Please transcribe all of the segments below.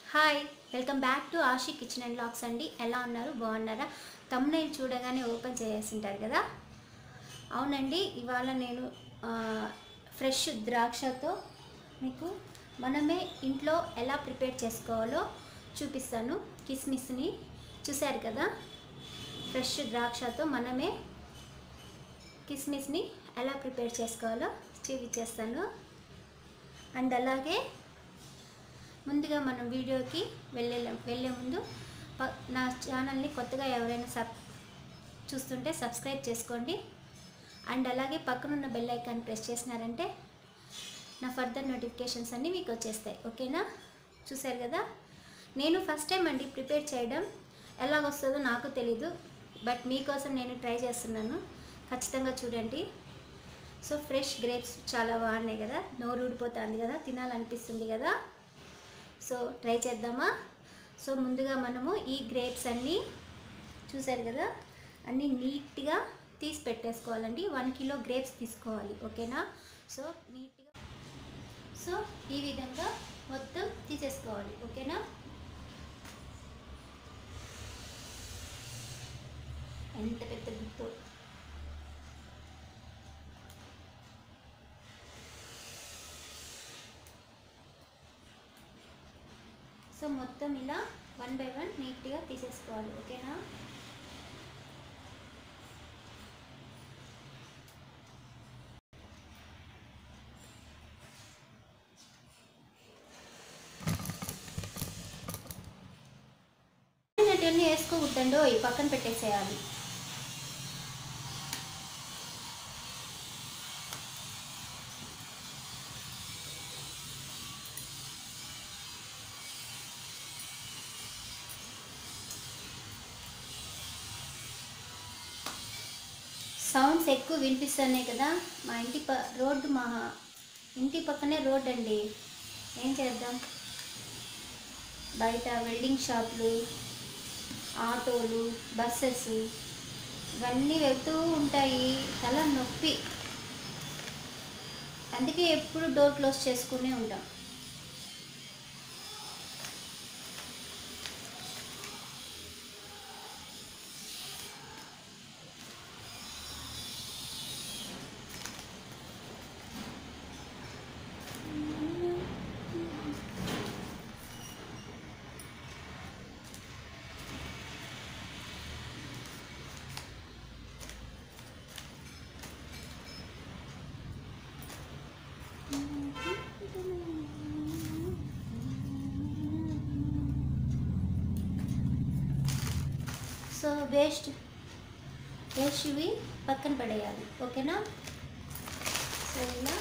hi welcome back to Ashi kitchen and locks అండి ఎలా ఉన్నారు బాగున్నారా తమ్మునైల్ చూడగానే ఓపెన్ చేసేసి ఉంటారు కదా అవునండి ఇవాళ నేను ఆ, ఫ్రెష్ ద్రాక్షతో మీకు మనమే ఇంట్లో ఎలా ప్రిపేర్ చేసుకోవాలో చూపిస్తాను కిస్మిస్ని చూశారు కదా ఫ్రెష్ ద్రాక్షతో మనమే కిస్మిస్ని ఎలా ప్రిపేర్ చేసుకోవాలో చూపించేస్తాను అండ్ అలాగే ముందుగా మనం వీడియోకి వెళ్ళే వెళ్ళే ముందు ప- నా ఛానల్ని కొత్తగా ఎవరైనా సబ్ చూస్తుంటే సబ్స్క్రైబ్ చేసుకోండి అండ్ అలాగే పక్కనున్న బెల్ ఐకాన్ ప్రెస్ చేసినారంటే నా ఫర్దర్ నోటిఫికేషన్స్ అన్నీ మీకు వచ్చేస్తాయి ఓకేనా చూశారు కదా నేను ఫస్ట్ టైం అండి ప్రిపేర్ చేయడం ఎలాగొస్తుందో నాకు తెలీదు బట్ మీకోసం నేను ట్రై చేస్తున్నాను ఖచ్చితంగా చూడండి సో ఫ్రెష్ గ్రేప్స్ చాలా బాగున్నాయి కదా నోరు ఊడిపోతుంది కదా తినాలనిపిస్తుంది కదా సో ట్రై చేద్దామా సో ముందుగా మనము ఈ గ్రేప్స్ అన్నీ చూసారు కదా అన్నీ నీట్గా తీసి పెట్టేసుకోవాలండి వన్ కిలో గ్రేప్స్ తీసుకోవాలి ఓకేనా సో నీట్గా సో ఈ విధంగా మొత్తం తీసేసుకోవాలి ఓకేనా ఎంత పెద్ద గుర్తు సో మొత్తం ఇలా వన్ బై వన్ నీట్గా తీసేసుకోవాలి ఓకేనా అన్నీ వేసుకోకూడదండో ఈ పక్కన పెట్టేసేయాలి సౌండ్స్ ఎక్కువ వినిపిస్తున్నాయి కదా మా ఇంటి ప రోడ్డు మా ఇంటి పక్కనే రోడ్ అండి ఏం చేద్దాం బయట వెల్డింగ్ షాపులు ఆటోలు బస్సెస్ ఇవన్నీ వెళ్తూ ఉంటాయి తల నొప్పి అందుకే ఎప్పుడు డోర్ క్లోజ్ చేసుకునే ఉంటాం సో వేస్ట్ వేస్ట్ ఇవి పక్కన పడేయాలి ఓకేనా సో ఇలా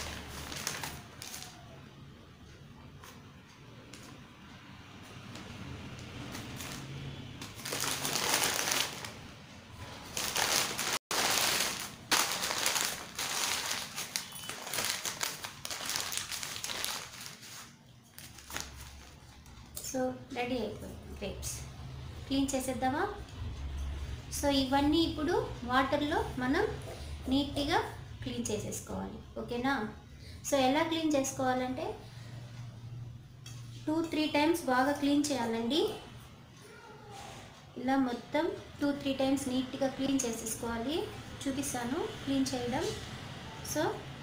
సో రెడీ అయిపోయింది గ్రేప్స్ క్లీన్ చేసేద్దామా సో ఇవన్నీ ఇప్పుడు వాటర్లో మనం నీట్గా క్లీన్ చేసేసుకోవాలి ఓకేనా సో ఎలా క్లీన్ చేసుకోవాలంటే టూ త్రీ టైమ్స్ బాగా క్లీన్ చేయాలండి ఇలా మొత్తం టూ త్రీ టైమ్స్ నీట్గా క్లీన్ చేసేసుకోవాలి చూపిస్తాను క్లీన్ చేయడం సో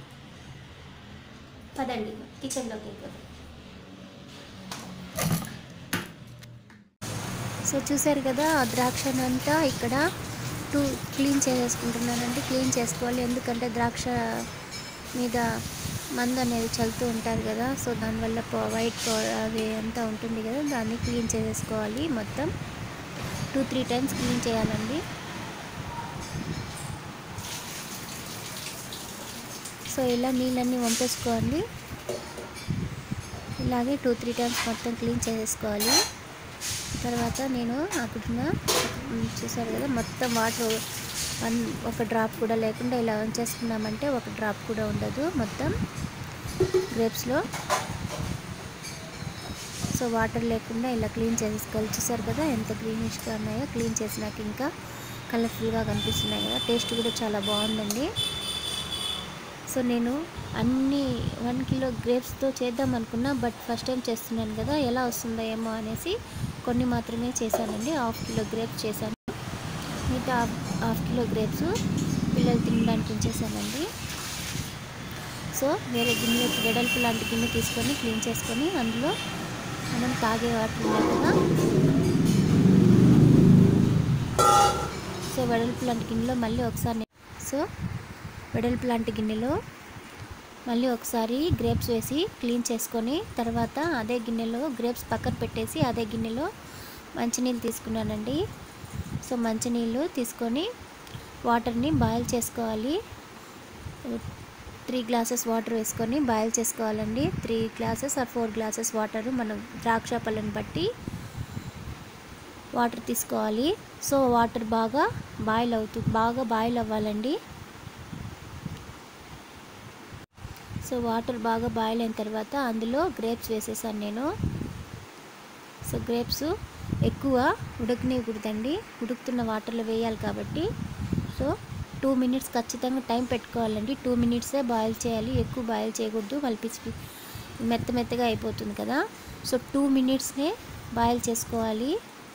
పదండి కిచెన్లోకి వెళ్ళిపోతాం సో చూసారు కదా ఆ ద్రాక్షనంతా ఇక్కడ టూ క్లీన్ చేసేసుకుంటున్నానండి క్లీన్ చేసుకోవాలి ఎందుకంటే ద్రాక్ష మీద మందు అనేది చల్లుతూ ఉంటారు కదా సో దానివల్ల పో- వైట్ పో- అది అంతా ఉంటుంది కదా దాన్ని క్లీన్ చేసేసుకోవాలి మొత్తం టూ త్రీ టైమ్స్ క్లీన్ చేయాలండి సో ఇలా నీళ్ళన్నీ వంపేసుకోవాలి ఇలాగే టూ త్రీ టైమ్స్ మొత్తం క్లీన్ చేసేసుకోవాలి తర్వాత నేను అక్కడ చూసారు కదా మొత్తం వాటర్ వన్ ఒక డ్రాప్ కూడా లేకుండా ఇలా ఉంచేసుకున్నామంటే ఒక డ్రాప్ కూడా ఉండదు మొత్తం గ్రేప్స్లో సో వాటర్ లేకుండా ఇలా క్లీన్ చేసేసుకోవాలి చూసారు కదా ఎంత గ్రీనిష్గా ఉన్నాయో క్లీన్ చేసినాక ఇంకా కలర్ఫుల్గా కనిపిస్తున్నాయి కదా టేస్ట్ కూడా చాలా బాగుందండి సో నేను అన్ని వన్ కిలో గ్రేప్స్తో చేద్దాం అనుకున్నా బట్ ఫస్ట్ టైం చేస్తున్నాను కదా ఎలా వస్తుందో ఏమో అనేసి కొన్ని మాత్రమే చేశానండి హాఫ్ కిలో గ్రేప్స్ చేశాను మిగతా హాఫ్ హాఫ్ కిలో గ్రేప్స్ పిల్లలు తినడానికి ఉంచేసానండి సో వేరే గిన్నె వెడల్పు లాంటి గిన్నె తీసుకొని క్లీన్ చేసుకొని అందులో మనం తాగే వాటర్ ఉన్నాయి కదా సో వెడల్పు లాంటి గిన్నెలో మళ్ళీ ఒకసారి నే- సో వెడల్పు లాంటి గిన్నెలో మళ్ళీ ఒకసారి గ్రేప్స్ వేసి క్లీన్ చేసుకొని తర్వాత అదే గిన్నెలో గ్రేప్స్ పక్కన పెట్టేసి అదే గిన్నెలో మంచినీళ్ళు తీసుకున్నానండి సో మంచినీళ్ళు తీసుకొని వాటర్ని బాయిల్ చేసుకోవాలి త్రీ గ్లాసెస్ వాటర్ వేసుకొని బాయిల్ చేసుకోవాలండి three glasses or four glasses water మనం ద్రాక్ష పళ్ళని బట్టి వాటర్ తీసుకోవాలి సో వాటర్ బాగా బాయిల్ అవుతుంది బాగా బాయిల్ అవ్వాలండి సో వాటర్ బాగా బాయిల్ అయిన తర్వాత అందులో గ్రేప్స్ వేసేసాను నేను సో గ్రేప్స్ ఎక్కువ ఉడకనివ్వకూడదండి ఉడుకుతున్న వాటర్లో వేయాలి కాబట్టి సో టూ మినిట్స్ ఖచ్చితంగా టైం పెట్టుకోవాలండి టూ మినిట్సే బాయిల్ చేయాలి ఎక్కువ బాయిల్ చేయకూడదు మళ్ళీ పిచ్చి మెత్త మెత్తగా అయిపోతుంది కదా సో టూ మినిట్స్నే బాయిల్ చేసుకోవాలి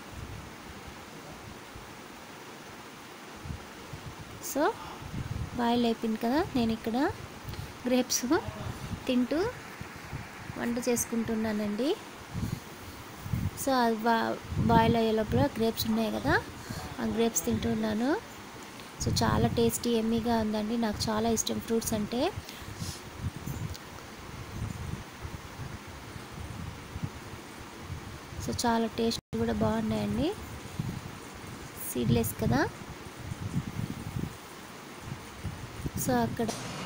సో బాయిల్ అయిపోయింది కదా నేను ఇక్కడ గ్రేప్స్ తింటూ వంట చేసుకుంటున్నానండి సో అది బా బాయిల్ అయ్యే లోపల గ్రేప్స్ ఉన్నాయి కదా ఆ గ్రేప్స్ తింటున్నాను సో చాలా టేస్టీ ఎమ్మీగా ఉందండి నాకు చాలా ఇష్టం ఫ్రూట్స్ అంటే సో చాలా టేస్ట్ కూడా బాగున్నాయండి సీడ్లెస్ కదా సో అక్కడ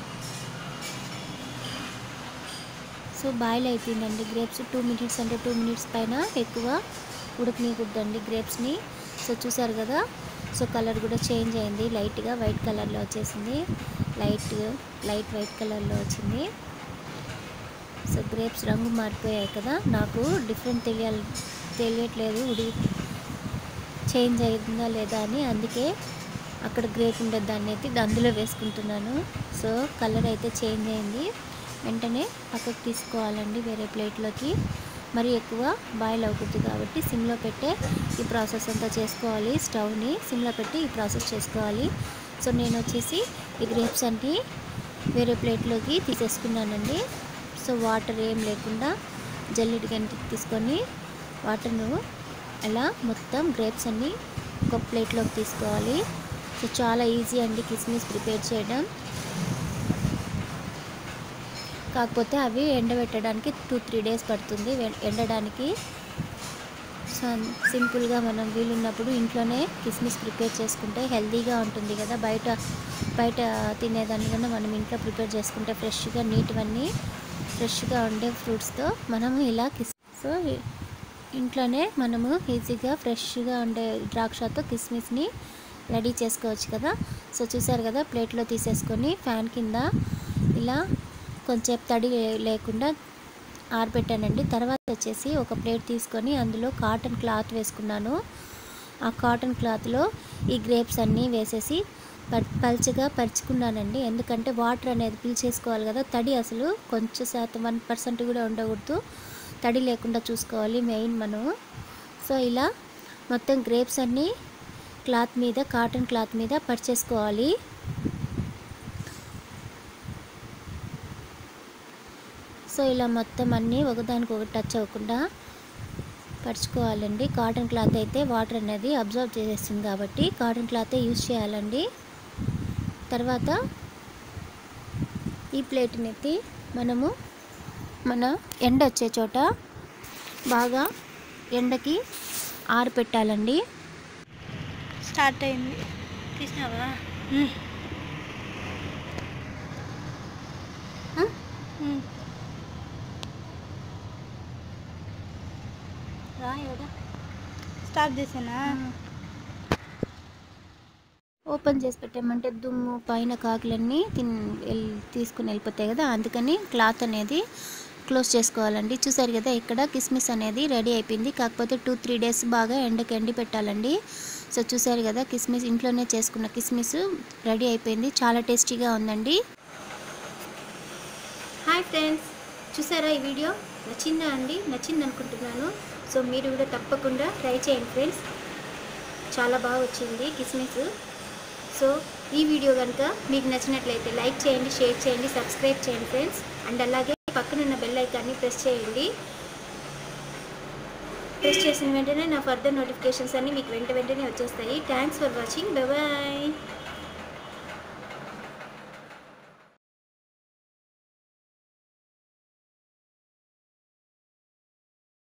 సో బాయిల్ అయిపోయిందండి గ్రేప్స్ టూ మినిట్స్ అంటే టూ మినిట్స్ పైన ఎక్కువ ఉడకనీయకూడదండి గ్రేప్స్ని సో చూసారు కదా సో కలర్ కూడా చేంజ్ అయింది లైట్గా వైట్ కలర్లో వచ్చేసింది లైట్ లైట్ వైట్ కలర్లో వచ్చింది సో గ్రేప్స్ రంగు మారిపోయాయి కదా నాకు డిఫరెంట్ తెలియాలి తెలియట్లేదు ఉడి చేంజ్ అయిందా లేదా అని అందుకే అక్కడ గ్రేప్ ఉండేది దాన్ని అయితే అందులో వేసుకుంటున్నాను సో కలర్ అయితే చేంజ్ అయింది వెంటనే పక్కకు తీసుకోవాలండి వేరే ప్లేట్లోకి మరి ఎక్కువ బాయిల్ అవ్వకూడదు కాబట్టి సిమ్లో పెట్టే ఈ ప్రాసెస్ అంతా చేసుకోవాలి స్టవ్ని సిమ్లో పెట్టి ఈ ప్రాసెస్ చేసుకోవాలి సో నేను వచ్చేసి ఈ గ్రేప్స్ అన్ని వేరే ప్లేట్లోకి తీసేసుకున్నానండి సో వాటర్ ఏం లేకుండా జల్లెడి గంటికి తీసుకొని వాటర్ను అలా మొత్తం గ్రేప్స్ అన్ని ఒక ప్లేట్లోకి తీసుకోవాలి సో చాలా ఈజీ అండి కిస్మిస్ ప్రిపేర్ చేయడం కాకపోతే అవి ఎండబెట్టడానికి టూ త్రీ డేస్ పడుతుంది వె- ఎండడానికి సో సింపుల్గా మనం వీలున్నప్పుడు ఇంట్లోనే కిస్మిస్ ప్రిపేర్ చేసుకుంటే హెల్తీగా ఉంటుంది కదా బయట బయట తినేదానికన్నా మనం ఇంట్లో ప్రిపేర్ చేసుకుంటే ఫ్రెష్గా నీట్వన్నీ ఫ్రెష్గా ఉండే ఫ్రూట్స్తో మనము ఇలా కిస్ సో ఇంట్లోనే మనము ఈజీగా ఫ్రెష్గా ఉండే ద్రాక్షతో కిస్మిస్ని రెడీ చేసుకోవచ్చు కదా సో చూసారు కదా ప్లేట్లో తీసేసుకొని ఫ్యాన్ కింద ఇలా కొంచెం తడి లే- లేకుండా ఆరబెట్టానండి తర్వాత వచ్చేసి ఒక ప్లేట్ తీసుకొని అందులో కాటన్ క్లాత్ వేసుకున్నాను ఆ కాటన్ క్లాత్లో ఈ గ్రేప్స్ అన్నీ వేసేసి ప- పల్చగా పరుచుకున్నానండి ఎందుకంటే వాటర్ అనేది పీల్చేసుకోవాలి కదా తడి అసలు కొంచెం శాతం వన్ పర్సెంట్ కూడా ఉండకూడదు తడి లేకుండా చూసుకోవాలి మెయిన్ మనం సో ఇలా మొత్తం గ్రేప్స్ అన్నీ క్లాత్ మీద కాటన్ క్లాత్ మీద పరిచేసుకోవాలి సో ఇలా మొత్తం అన్నీ ఒకదానికొకటి టచ్ అవ్వకుండా పరుచుకోవాలండి కాటన్ క్లాత్ అయితే వాటర్ అనేది అబ్జర్వ్ చేసేస్తుంది కాబట్టి కాటన్ క్లాతే యూజ్ చేయాలండి తర్వాత ఈ ప్లేట్ని ఎత్తి మనము మన ఎండ వచ్చే చోట బాగా ఎండకి ఆరపెట్టాలండి స్టార్ట్ అయింది తీసినావా రా ఎవడా స్టార్ట్ చేసానా ఓపెన్ చేసి పెట్టామంటే దుమ్ము పైన కాకులన్నీ తిన్ ఎల్- తీసుకుని వెళ్ళిపోతాయి కదా అందుకని క్లాత్ అనేది క్లోజ్ చేసుకోవాలండి చూసారు కదా ఇక్కడ కిస్మిస్ అనేది రెడీ అయిపోయింది కాకపోతే టూ త్రీ డేస్ బాగా ఎండకి ఎండి పెట్టాలండి సో చూసారు కదా కిస్మిస్ ఇంట్లోనే చేసుకున్న కిస్మిస్ రెడీ అయిపోయింది చాలా టేస్టీగా ఉందండి హాయ్ ఫ్రెండ్స్ చూసారా ఈ వీడియో నచ్చిందా అండి నచ్చింది అనుకుంటున్నాను సో మీరు కూడా తప్పకుండా ట్రై చేయండి ఫ్రెండ్స్ చాలా బాగా వచ్చింది కిస్మిస్ సో ఈ వీడియో కనుక మీకు నచ్చినట్లయితే లైక్ చేయండి షేర్ చేయండి సబ్స్క్రైబ్ చేయండి ఫ్రెండ్స్ అండ్ అలాగే పక్కనున్న బెల్ ఐకాన్ని ప్రెస్ చేయండి ప్రెస్ చేసిన వెంటనే నా ఫర్దర్ నోటిఫికేషన్స్ అన్నీ మీకు వెంట వెంటనే వచ్చేస్తాయి థ్యాంక్స్ ఫర్ వాచింగ్ బాయ్